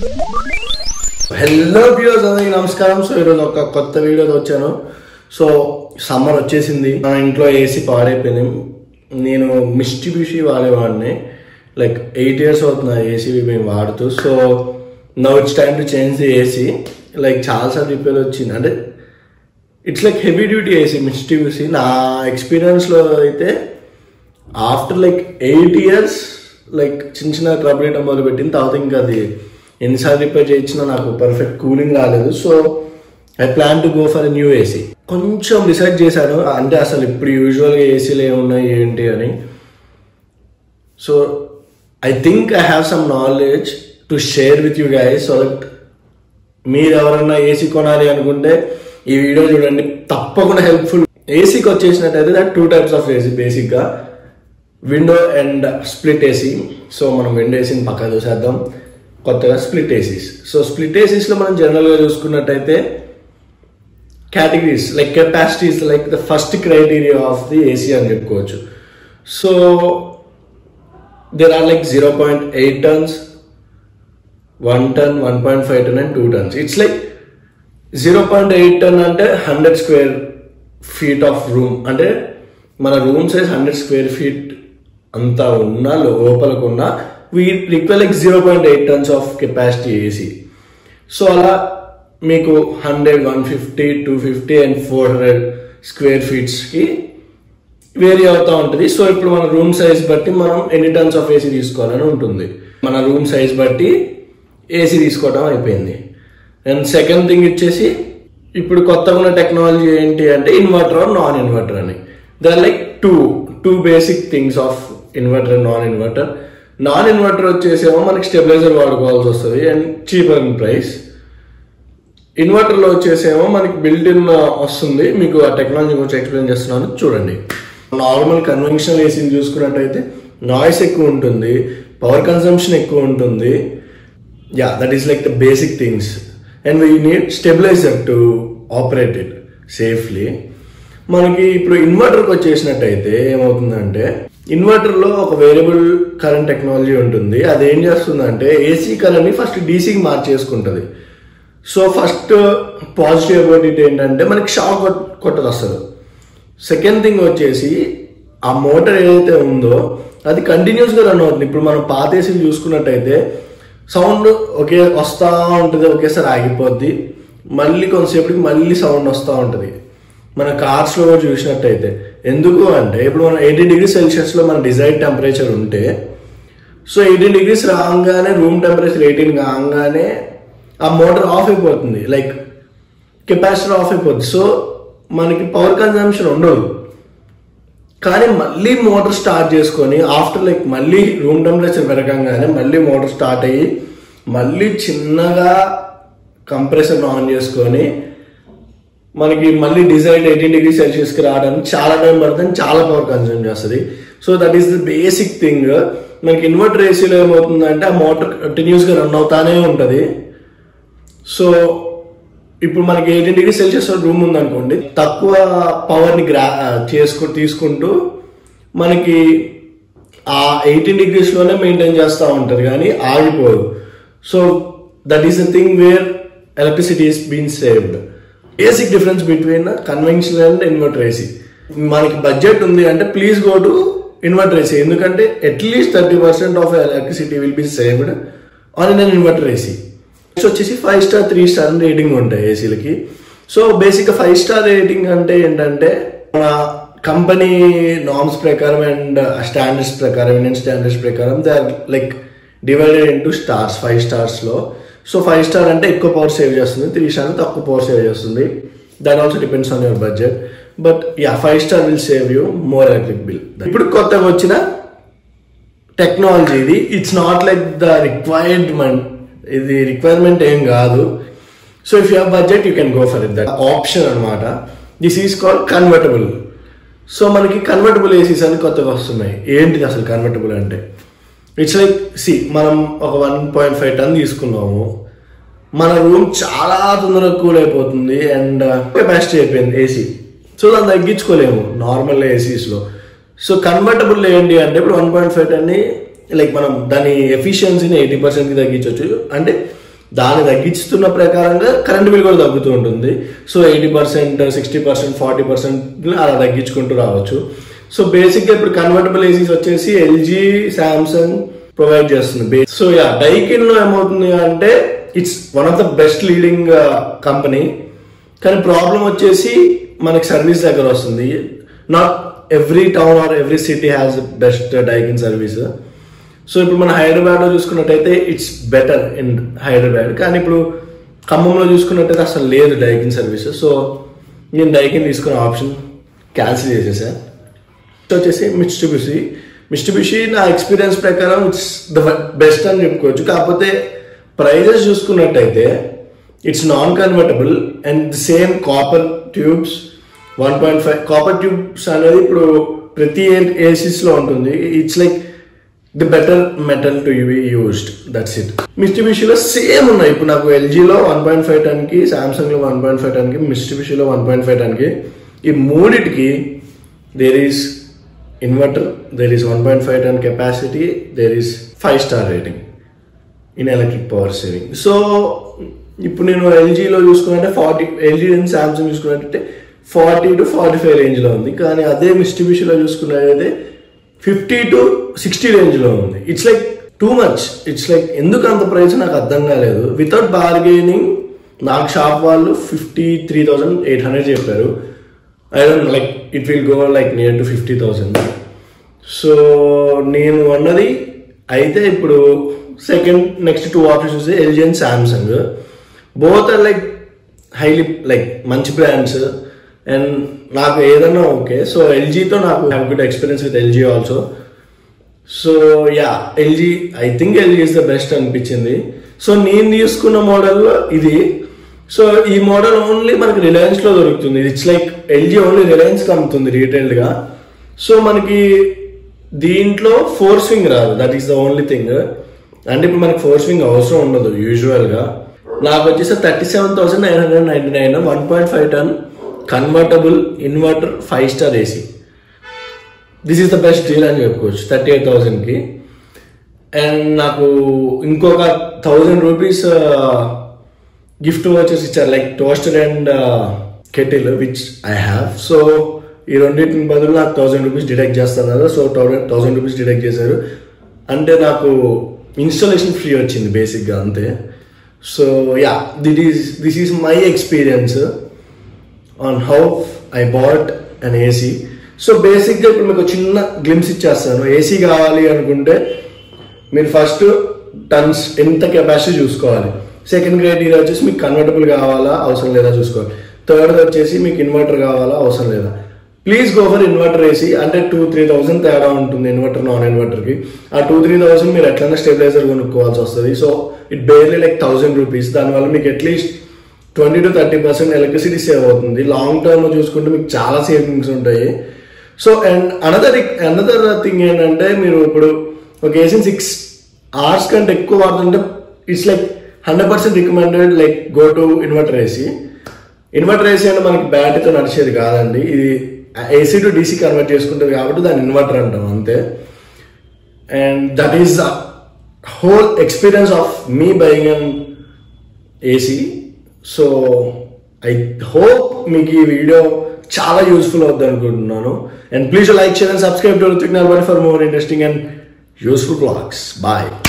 hello views అందరికి నమస్కారం so ఈరోజు ఒక కొత్త వీడియోతో వచ్చాను సో సమ్మర్ వచ్చేసింది నా ఇంట్లో ఏసీ పాడైపోయింది నేను మిస్టిబ్యూషి వాడేవాడిని లైక్ ఎయిట్ ఇయర్స్ అవుతుంది ఏసీ మేము వాడుతూ so now it's time to change the AC like చాలాసార్లు రిపేర్ వచ్చింది అంటే it's like heavy duty AC Mitsubishi నా ఎక్స్పీరియన్స్లో అయితే after like eight years like చిన్న చిన్న ట్రబుల్ ఇవ్వడం మొదలు పెట్టిన తర్వాత ఇంకా అది ఎన్నిసార్లు రిపేర్ చేయించినా నాకు పర్ఫెక్ట్ కూలింగ్ రాలేదు so I plan to go for new AC కొంచెం రీసెర్చ్ చేశాను అంటే అసలు ఇప్పుడు యూజువల్గా ఏసీలు ఏమున్నాయి ఏంటి అని so I think I have some knowledge to share with you guys so that మీరు ఎవరన్నా ఏసీ కొనాలి అనుకుంటే ఈ వీడియో చూడండి తప్పకుండా హెల్ప్ఫుల్ ఏసీకి వచ్చేసినట్టయితే that two types of AC బేసిక్గా window and split AC so మనం విండో ఏసీని పక్కన చూసేద్దాం కొత్తగా స్ప్లిట్ ఏసీస్ సో స్ప్లిట్ ఏసీస్లో మనం జనరల్గా చూసుకున్నట్టయితే categories like capacities like the first criteria of the AC అని చెప్పుకోవచ్చు so there are like zero point eight tons one ton one point five ton and two tons it's like zero point eight ton అంటే hundred square feet of room అంటే మన room size hundred square feet అంతా ఉన్నా లోపలకున్నా we require like zero point eight tons of capacity AC so అలా మీకు hundred one fifty two fifty and four hundred square ఫీట్స్కి vary అవుతూ ఉంటుంది సో ఇప్పుడు మన రూమ్ సైజ్ బట్టి మనం ఎన్ని టన్స్ ఆఫ్ ఏసీ తీసుకోవాలని ఉంటుంది మన రూమ్ సైజ్ బట్టి ఏసీ తీసుకోవడం అయిపోయింది అండ్ సెకండ్ థింగ్ వచ్చేసి ఇప్పుడు కొత్తగా ఉన్న టెక్నాలజీ ఏంటి అంటే ఇన్వర్టర్ ఆర్ నాన్ ఇన్వర్టర్ అని they are like two two basic things of inverter and non inverter non inverter వచ్చేసేమో మనకి స్టెబిలైజర్ వాడుకోవాల్సి వస్తుంది అండ్ చీపర్ ఇన్ ప్రైస్ ఇన్వర్టర్లో వచ్చేసేమో మనకి బిల్ట్ ఇన్ వస్తుంది మీకు ఆ టెక్నాలజీ గురించి ఎక్స్ప్లెయిన్ చేస్తున్నాను చూడండి నార్మల్ కన్వెన్షనల్ ఏసీని చూసుకున్నట్టయితే నాయిస్ ఎక్కువ ఉంటుంది పవర్ కన్సంప్షన్ ఎక్కువ ఉంటుంది yeah that is like the basic things and we need stabiliser to operate it safely మనకి ఇప్పుడు ఇన్వర్టర్కి వచ్చేసినట్టయితే ఏమవుతుందంటే ఇన్వర్టర్లో ఒక వేరియబుల్ కరెంట్ టెక్నాలజీ ఉంటుంది అది ఏం చేస్తుందంటే ఏసీ కరెంట్ని ఫస్ట్ డీసీకి మార్చేసుకుంటుంది so first positive about it ఏంటంటే మనకి షాక్ కొట్టదు అసలు సెకండ్ థింగ్ వచ్చేసి ఆ మోటార్ ఏదైతే ఉందో అది కంటిన్యూస్గా రన్ అవుతుంది ఇప్పుడు మనం పాత ఏసీలు చూసుకున్నట్టయితే సౌండ్ ఒకే వస్తూ ఉంటుంది ఒకేసారి ఆగిపోద్ది మళ్ళీ కొంతసేపటికి మళ్ళీ సౌండ్ వస్తూ ఉంటుంది మన కార్స్లో కూడా చూసినట్టయితే ఎందుకు అంటే ఇప్పుడు మనం ఎయిటీ డిగ్రీ సెల్సియస్లో మన డిజైర్ టెంపరేచర్ ఉంటే సో ఎయిటీన్ డిగ్రీస్ రాగానే రూమ్ టెంపరేచర్ ఎయిటీన్ కాగానే ఆ మోటార్ ఆఫ్ అయిపోతుంది లైక్ కెపాసిటర్ ఆఫ్ అయిపోతుంది సో మనకి పవర్ కన్జంప్షన్ ఉండదు కానీ మళ్ళీ మోటార్ స్టార్ట్ చేసుకొని ఆఫ్టర్ లైక్ మళ్ళీ రూమ్ టెంపరేచర్ పెరగంగానే మళ్ళీ మోటార్ స్టార్ట్ అయ్యి మళ్ళీ చిన్నగా కంప్రెసర్ ఆన్ చేసుకొని మనకి మళ్ళీ డిజైన్ ఎయిటీన్ డిగ్రీ సెల్సియస్కి రావడానికి చాలా టైం పడుతుంది చాలా పవర్ కన్జ్యూమ్ చేస్తుంది so that is the basic thing మనకి ఇన్వర్టర్ ఏసీలో ఏమవుతుందంటే ఆ మోటార్ కంటిన్యూస్గా రన్ అవుతానే ఉంటుంది సో ఇప్పుడు మనకి ఎయిటీన్ డిగ్రీ సెల్సియస్ రూమ్ ఉందనుకోండి తక్కువ పవర్ని గ్రా చేసుకు తీసుకుంటూ మనకి ఆ ఎయిటీన్ డిగ్రీస్లోనే మెయింటైన్ చేస్తూ ఉంటుంది కానీ ఆగిపోదు so that is the thing where electricity is been saved basic difference between conventional and inverter AC మనకి బడ్జెట్ ఉంది అంటే please go to inverter AC ఎందుకంటే at least thirty percent of electricity will be saved on an inverter AC next వచ్చేసి five star three star rating ఉంటాయి ఏసీలకి so బేసిక్గా five star rating అంటే ఏంటంటే మన కంపెనీ నార్మ్స్ ప్రకారం అండ్ స్టాండర్డ్స్ ప్రకారం ఇండియన్ స్టాండర్డ్స్ ప్రకారం they are like divided into stars five స్టార్స్లో సో ఫైవ్ స్టార్ అంటే ఎక్కువ పవర్ సేవ్ చేస్తుంది త్రీ స్టార్ తక్కువ పవర్ సేవ్ చేస్తుంది that also depends on your budget but yeah five star will save you more electric bill ఇప్పుడు కొత్తగా వచ్చిన technology ఇది it's not like the requirement ఇది రిక్వైర్మెంట్ ఏం కాదు so if you budget you can go for it that option అనమాట this is called convertible so మనకి convertible ACs అని కొత్తగా వస్తున్నాయి ఏంటిది అసలు కన్వర్టబుల్ అంటే ఇట్స్ లైక్ సి మనం ఒక వన్ పాయింట్ ఫైవ్ టన్ తీసుకున్నాము మన రూమ్ చాలా తొందరగా కూల్ అయిపోతుంది అండ్ కెపాసిటీ అయిపోయింది ఏసీ సో దాన్ని తగ్గించుకోలేము నార్మల్ ఏసీస్లో సో కన్వర్టబుల్ ఏంటి అంటే ఇప్పుడు వన్ పాయింట్ ఫైవ్ టన్ని లైక్ మనం దాని ఎఫిషియన్సీని ఎయిటీ పర్సెంట్కి తగ్గించవచ్చు అంటే దాన్ని తగ్గిస్తున్న ప్రకారంగా కరెంట్ బిల్ కూడా తగ్గుతూ ఉంటుంది so eighty percent sixty percent forty percent అలా తగ్గించుకుంటూ రావచ్చు సో బేసిక్గా ఇప్పుడు కన్వర్టబుల్ ఏసీస్ వచ్చేసి ఎల్జీ శాంసంగ్ ప్రొవైడ్ చేస్తుంది సో యా డైకిన్ లో ఏమవుతుంది అంటే it's one of the best leading company కానీ ప్రాబ్లం వచ్చేసి మనకి సర్వీస్ దగ్గర వస్తుంది not every town or every city has best Daikin service so ఇప్పుడు మన హైదరాబాద్ లో చూసుకున్నట్టయితే ఇట్స్ బెటర్ ఇన్ హైదరాబాద్ కానీ ఇప్పుడు ఖమ్మంలో చూసుకున్నట్టయితే అసలు లేదు డైకిన్ సర్వీస్ సో నేను డైకిన్ తీసుకున్న ఆప్షన్ క్యాన్సిల్ చేసేసా నెక్స్ట్ వచ్చేసి మిస్టిబిషి మిస్టిబిషి నా ఎక్స్పీరియన్స్ ప్రకారం ఇట్స్ ద బెస్ట్ అని చెప్పుకోవచ్చు కాకపోతే ప్రైజెస్ చూసుకున్నట్టయితే it's non convertible and the same copper tubes one point five copper tubes అనేది ఇప్పుడు ప్రతి ఏసీస్ లో ఉంటుంది it's like the better metal to be used that's it మిస్టిబిషిలో సేమ్ ఉన్నాయి ఇప్పుడు నాకు ఎల్జీలో వన్ పాయింట్ ఫైవ్ టన్కి సామ్సంగ్ లో వన్ పాయింట్ ఫైవ్ టన్కి మిస్టిబిషిలో వన్ పాయింట్ ఫైవ్ టన్కి ఈ మూడిటికి there is inverter there is one point five ton capacity there is five star rating in electric power saving so ఇప్పుడు నేను ఎల్జీలో చూసుకున్నట్టే ఫార్టీ ఎల్జీ అండ్ సామ్సంగ్ చూసుకున్నట్టే ఫార్టీ టు ఫార్టీ ఫైవ్ రేంజ్లో ఉంది కానీ అదే మిస్టిబిషిలో చూసుకున్నట్టయితే ఫిఫ్టీ టు సిక్స్టీ రేంజ్లో ఉంది it's like too much it's like ఎందుకు అంత ప్రైస్ నాకు అర్థం కాలేదు వితౌట్ బార్గెనింగ్ నాకు షాప్ వాళ్ళు fifty three thousand eight hundred చెప్పారు I don't like it will go like near to fifty thousand so నేను అన్నది అయితే ఇప్పుడు సెకండ్ నెక్స్ట్ టూ ఆప్షన్స్ చూస్తే LG and Samsung both are like highly like మంచి brands and నాకు ఏదన్నా okay so ఎల్జీతో నాకు have good experience with LG also so yeah LG I think LG is the best అనిపించింది so నేను తీసుకున్న మోడల్లో ఇది సో ఈ మోడల్ ఓన్లీ మనకి రిలయన్స్ లో దొరుకుతుంది it's like LG only Reliance కి అమ్ముతుంది రీటైల్ గా సో మనకి దీంట్లో ఫోర్ స్వింగ్ రాదు that is the only thing అంటే ఇప్పుడు మనకి ఫోర్ స్వింగ్ అవసరం ఉండదు యూజువల్ గా నాకు వచ్చేసి thirty seven thousand nine hundred ninety nine one point five ton convertible inverter five star AC this is the best deal అని చెప్పుకోవచ్చు థర్టీ ఎయిట్ థౌసండ్కి అండ్ నాకు ఇంకొక థౌజండ్ రూపీస్ గిఫ్ట్ వచ్చేసి ఇచ్చారు like toaster and kettle which I have so ఈ రెండింటిని బదులు నాకు థౌసండ్ రూపీస్ డిడక్ట్ చేస్తారు కదా సో థౌసండ్ రూపీస్ డిడక్ట్ చేశారు అంటే నాకు ఇన్స్టాలేషన్ ఫ్రీ వచ్చింది బేసిక్గా అంతే so yeah that is this is my experience on how I bought and AC so బేసిక్గా ఇప్పుడు మీకు చిన్న గ్లిమ్స్ ఇచ్చేస్తాను ఏసీ కావాలి అనుకుంటే మీరు ఫస్ట్ టన్స్ ఎంత కెపాసిటీ చూసుకోవాలి సెకండ్ క్రైటీరియా వచ్చేసి మీకు కన్వర్టబుల్ కావాలా అవసరం లేదా చూసుకోవాలి థర్డ్ వచ్చేసి మీకు ఇన్వర్టర్ కావాలా అవసరం లేదా please go for inverter AC అంటే టూ త్రీ థౌసండ్ తేడా ఉంటుంది ఇన్వర్టర్ నాన్ ఇన్వర్టర్కి ఆ టూ త్రీ థౌసండ్ మీరు ఎట్లైనా స్టెబిలైజర్ కొనుక్కోవాల్సి వస్తుంది so it barely like thousand rupees దానివల్ల మీకు at least twenty to thirty percent electricity save అవుతుంది లాంగ్ టర్మ్ చూసుకుంటే మీకు చాలా సేవింగ్స్ ఉంటాయి so and another another thing ఏంటంటే మీరు ఇప్పుడు ఒక ఏసీ సిక్స్ అవర్స్ కంటే ఎక్కువ వాడుతుంటే it's like hundred percent recommended like go to inverter AC inverter AC అంటే మనకి బ్యాటరీతో నడిచేది కాదండి ఇది ఏసీ టు డీసీ కన్వర్ట్ చేసుకుంటుంది కాబట్టి దాన్ని ఇన్వర్టర్ అంటాం అంతే and that is the whole experience of me buying an AC so I hope మీకు ఈ వీడియో చాలా యూస్ఫుల్ అవుతుంది అనుకుంటున్నాను అండ్ please like share and subscribe to Ruthik Narbari for more interesting and useful blogs bye